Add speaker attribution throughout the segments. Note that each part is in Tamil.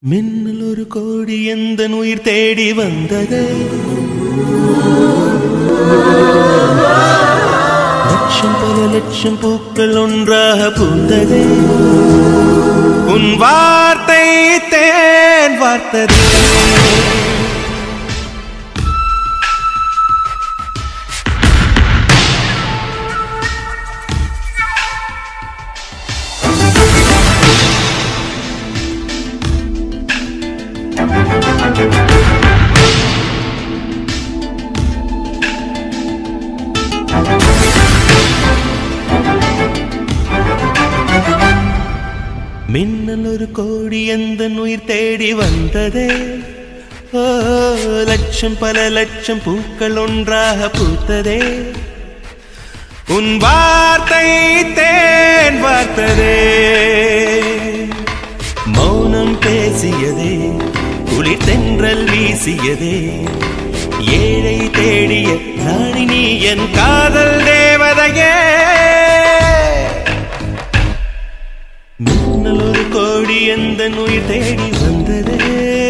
Speaker 1: மின்னல் ஒரு கோடி எந்த உயிர் தேடி வந்தது லட்சம் பல லட்சம் பூக்கள் ஒன்றாக பூந்தது உன் வார்த்தை தேன் வார்த்தது மின்னல் ஒரு கோடி எந்த உயிர் தேடி வந்ததே ஓ லட்சம் பல லட்சம் பூக்கள் ஒன்றாக பூத்ததே உன் வார்த்தை தேன் வார்த்ததே மௌனம் பேசியதே குளிர் தென்றல் வீசியதே ஏழை தேடிய ராணி நீ என் காதல் தேவதையே மின்னல் ஒரு கோடி எந்த உயிர் தேடி வந்ததே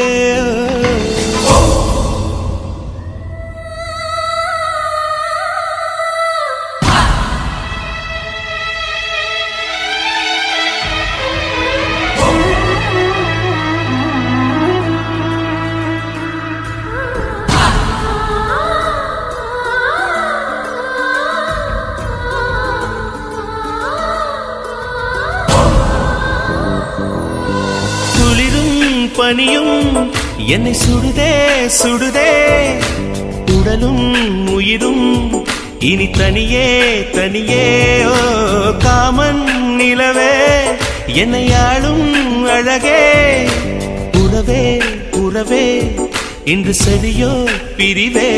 Speaker 1: குளிரும் பனியும் என்னை சுடுதே சுடுதே உடலும் உயிரும் இனி தனியே தனியே ஓ காமன் நிலவே என்னை ஆளும் அழகே உறவே உறவே இன்று சரியோ பிரிவே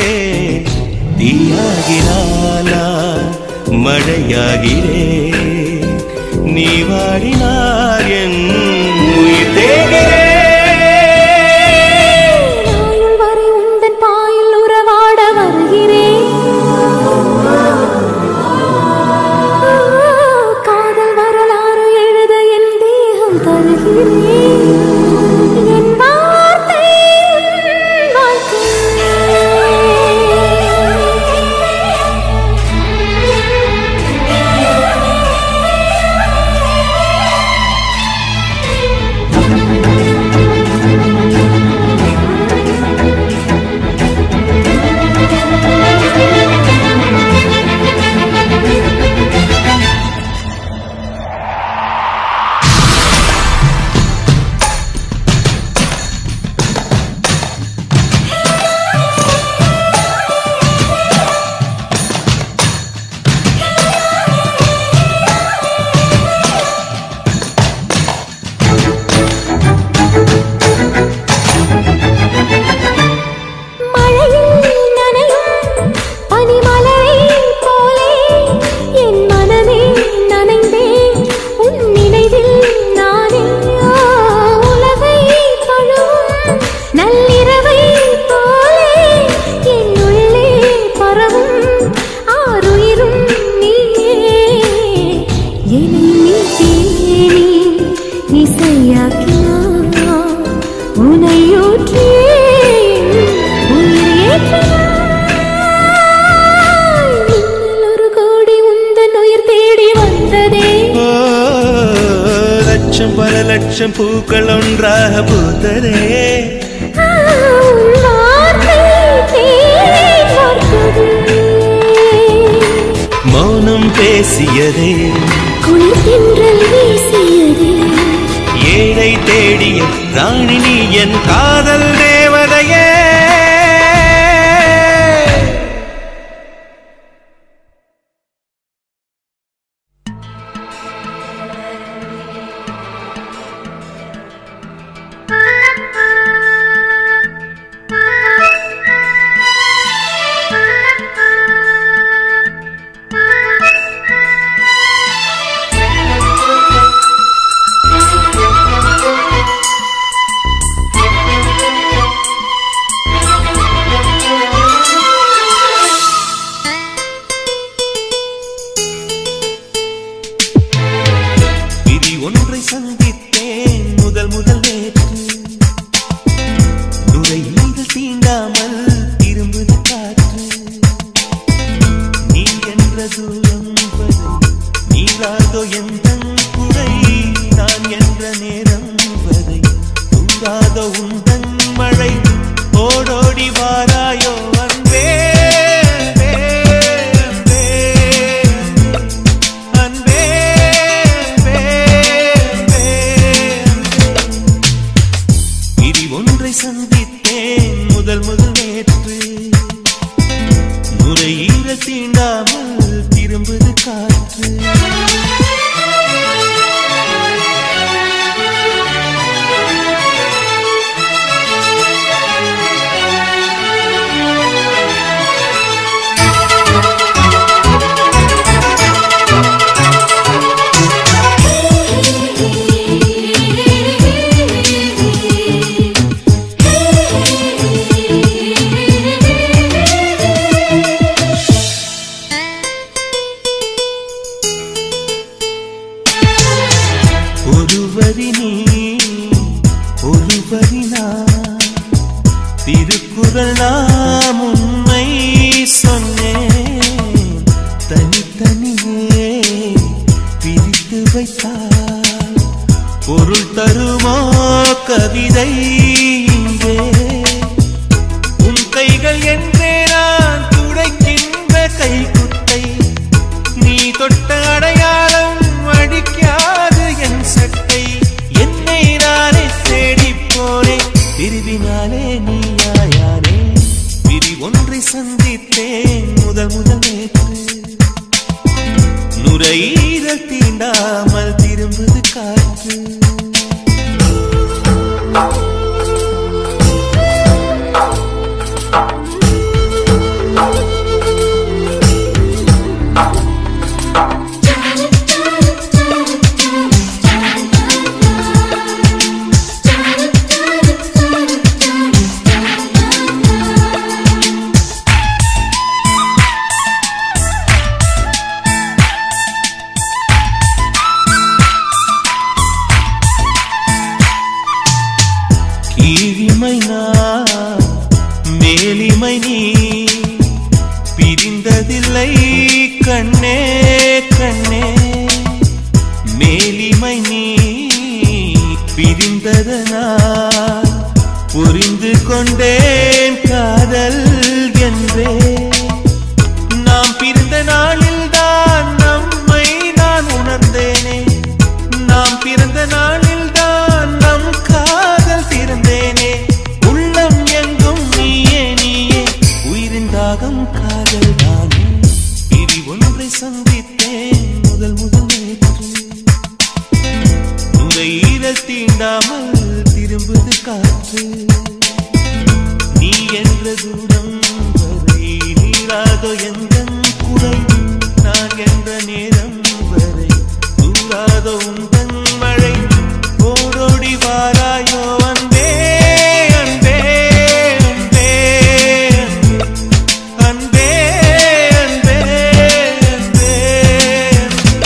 Speaker 1: தீயாகினாலா மழையாகிறே நீ வாடினார் என் உயிர் தேகிறே
Speaker 2: நாயுள் வரை உந்தன் பாயில் உறவாட வருகிறேன் காதல் வரலாறு எழுத என் தேகம் தருகிறேன் என் வார்த்தை உன் வாழ்க்கை மழையில் நனையும் பனிமலரைப் போலே என் மனமே நனைந்தேன் உன் நினைவில் நானே ஆ, உலகைத் தொழும் நள்ளிரவைப் போலே என் உள்ளே பரவும் ஆருயிரும் நீயே என்னை மீட்டேனே இசையாக்கினார் உனையூற்றியே உயிர் ஏற்றினாய். மின்னல் ஒரு கோடி உந்தன் உயிர் தேடி வந்ததே
Speaker 1: ஓ, லட்சம் பல லட்சம் பூக்கள் ஒன்றாக பூத்ததே
Speaker 2: ஆ, உன் வார்த்தை தேன் வார்த்ததே.
Speaker 1: மௌனம் பேசியதே
Speaker 2: குளிர் தென்றல் வீசியதே
Speaker 1: ஏழை தேடிய ராணி நீ என் காதல் தேவதையே
Speaker 2: ஆ
Speaker 1: தீராத உந்தன் மழை ஓடோடி வாராயோ அன்பே அன்பே, அன்பே, அன்பே, அன்பே, அன்பே. விதி ஒன்றை சந்தித்தேன் முதல் முதல் நேற்று நுரையீர தீண்டாமல் திரும்புது காற்று ஒருவரி நீ ஒருவரி நான் திருக்குறள் நாம் உண்மை சொன்னேன் தனித்தனியே பிரித்து வைத்தால் பொருள் தருமோ கவிதை இங்கே உன் கைகள் என்றே நான் துடைக்கின்ற கைக்குத்தை நீ தொட்ட அடையாளம் அடிக்காது என் சட்டை என்னை நானே தேடிப் போனேன் பிரிவினாலே நீயாயானே பிரி ஒன்றை சந்தித்தேன் முதல் முதல் நேற்று நுரையீரல் தீண்டாமல் திரும்புது காற்று கீழிமை நான் மேலிமை நீ பிரிந்ததில்லை கண்ணே கண்ணே மேலிமை நீ பிரிந்ததனால் புரிந்து கொண்டேன் காதல் என்றே நாம் பிறந்த நாளில் தான் நம்மை நான் உணர்ந்தேனே நாம் பிறந்த நாளில் தான் நம் காதல் திறந்தேனே உள்ளம் எங்கும் நீயே நீயே உயிரின் தாகம் காதல் தானே பிரி ஒன்றை சந்தித்தேன் முதல் முதல் நேற்று நுரையீரல் தீண்டாமல் திரும்புது காற்று நீ என்ற தூரம் வரை நீராதோ எந்த குறை நான் என்ற நேரம் வரை தூராதோ உந்தன் மழை ஓடோடி வாராயோ அன்பே அன்பே அன்பே அன்பே அன்பே அன்பே அன்பே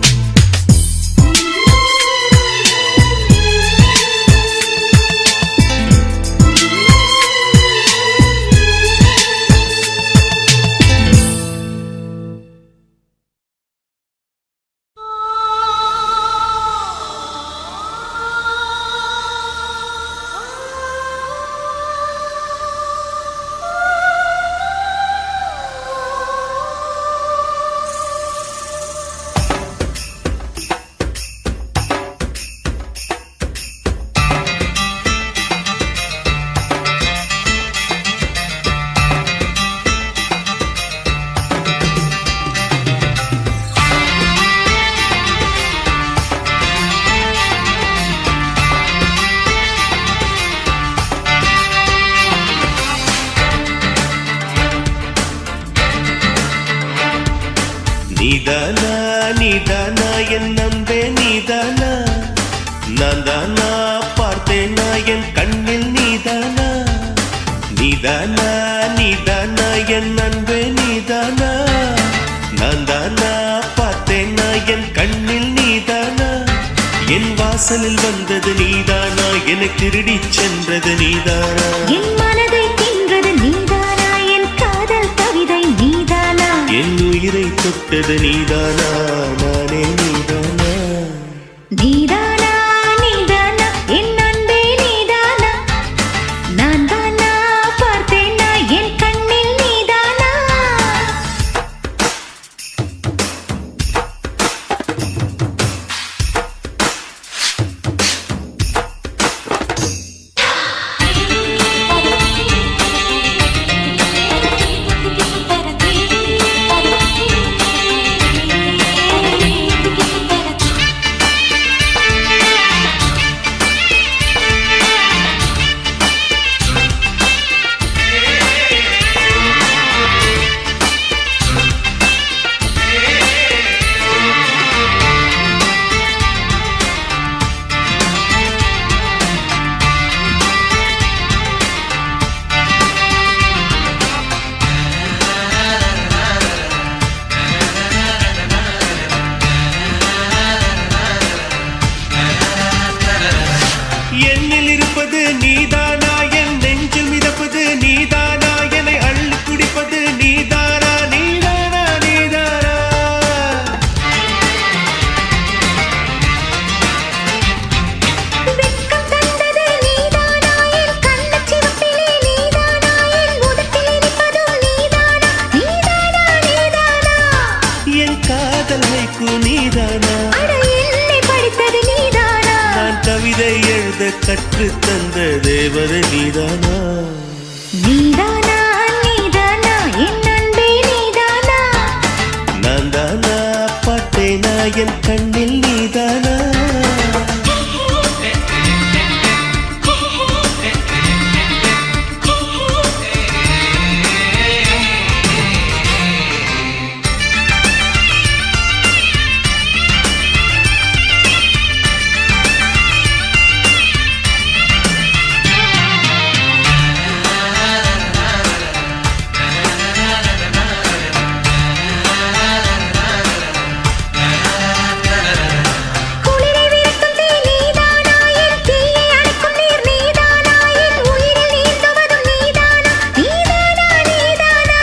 Speaker 1: நீதானா நீதானா என் நம்பே நீதானா நான் தானா பார்த்தேனா என் கண்ணில் நீதானா நீதானா நீதானா என் அன்பே நீதானா நான் தானா பார்த்தேனா என் கண்ணில் நீதானா என் வாசலில் வந்தது நீதானா என்னை திருடிச் சென்றது நீதானா
Speaker 2: என் மனதை தின்றது நீதானா என் காதல் கவிதை நீதானா
Speaker 1: என் உயிரை தொட்டது நீதானா நானே நீதானா
Speaker 2: நீதானா நீதானா என் அன்பே நீதானா
Speaker 1: கற்றுத் தந்த தேவதை நீதானா
Speaker 2: நீதானா நீதானா என் அன்பே நீதானா
Speaker 1: நான் தானா பாட்டேனா என் கண்ணில் நீதானா
Speaker 2: குளிரை விரட்டும் தீ நீதானா என் தீயை அணைக்கும் நீர் நீதானா என் உயிரில் நீந்துவதும் நீதானா நீதானா நீதானா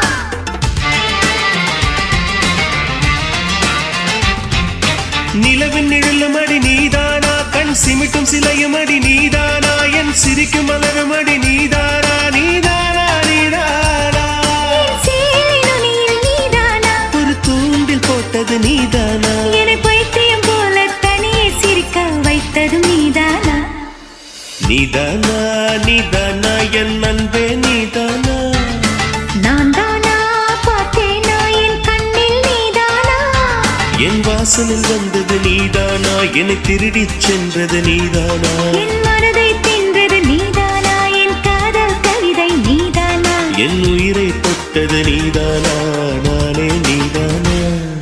Speaker 1: நிலவின் நிழலும் அடி நீதானா கண் சிமிட்டும் சிலையும் அடி நீதானா என் சிரிக்கும் மலரும் அடி நீதானா நீதானா நீதானா
Speaker 2: சேலை நுனியில் நீதானா
Speaker 1: ஒரு தூண்டில் போட்டது நீதானா
Speaker 2: என்னை பைத்தியம் போல தனியே சிரிக்க வைத்ததும் நீதானா
Speaker 1: நீதானா நீதானா என் அன்பே நீதானா
Speaker 2: நான் தானா பார்த்தேனா என் கண்ணில் நீதானா
Speaker 1: என் வாசலில் வந்தது நீதானா என்னை திருடிச் சென்றது நீதானா
Speaker 2: என் மனதை தின்றது நீதானா என் காதல் கவிதை நீதானா
Speaker 1: என் உயிரை தொட்டது நீதானா நானே நீதானா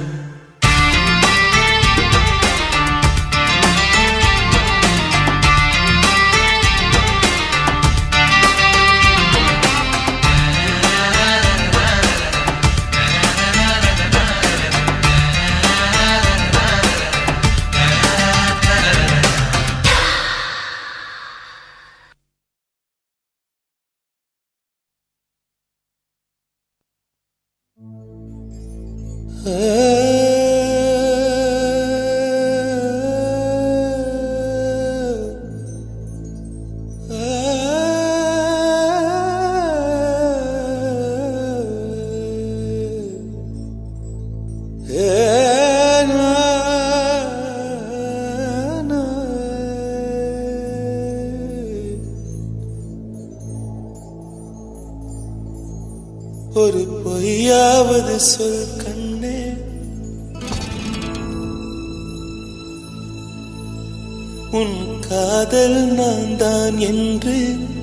Speaker 1: ஒரு பொய்யாவது சொல் கண்ணே உன் காதல் நான் தான் என்று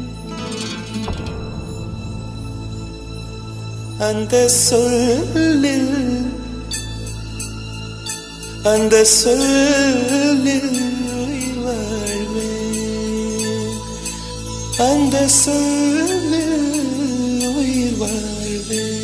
Speaker 1: அந்த சொல்லில் அந்த சொல்லில் உயிர் வாழ்வேன் அந்த சொல்லில் உயிர் வாழ்வேன்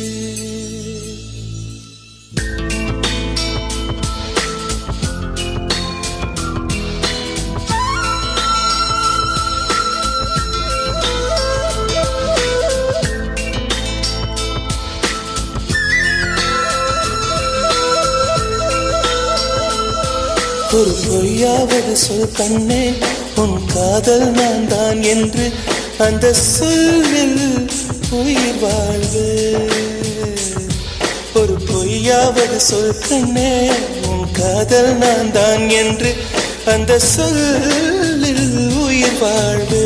Speaker 1: ஒரு பொய்யாவது சொல் கண்ணே உன் காதல் நான் தான் என்று அந்த சொல்லில் உயிர் வாழ்வு ஒரு பொய்யாவது சொல் கண்ணே உன் காதல் நான் தான் என்று அந்த சொல்லில் உயிர் வாழ்வு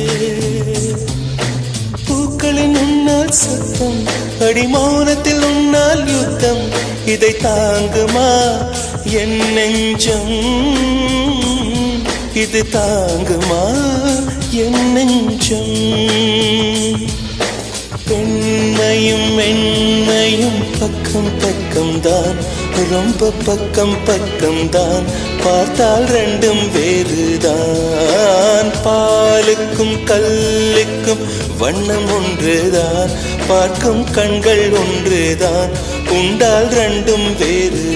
Speaker 1: பூக்களின் உன்னால் சத்தம் அடிமௌனத்தில் உன்னால் யுத்தம் இதை தாங்குமா என் நெஞ்சம் இது தாங்குமா என் நெஞ்சம் பெண்மையும் மென்மையும் பக்கம் பக்கம் தான் ரொம்ப பக்கம் பக்கம் தான் பார்த்தால் ரெண்டும் வேறுதான் பாலுக்கும் கல்லுக்கும் வண்ணம் ஒன்றுதான் பார்க்கும் கண்கள் ஒன்றுதான் உண்டால் ரெண்டும் வேறுதான்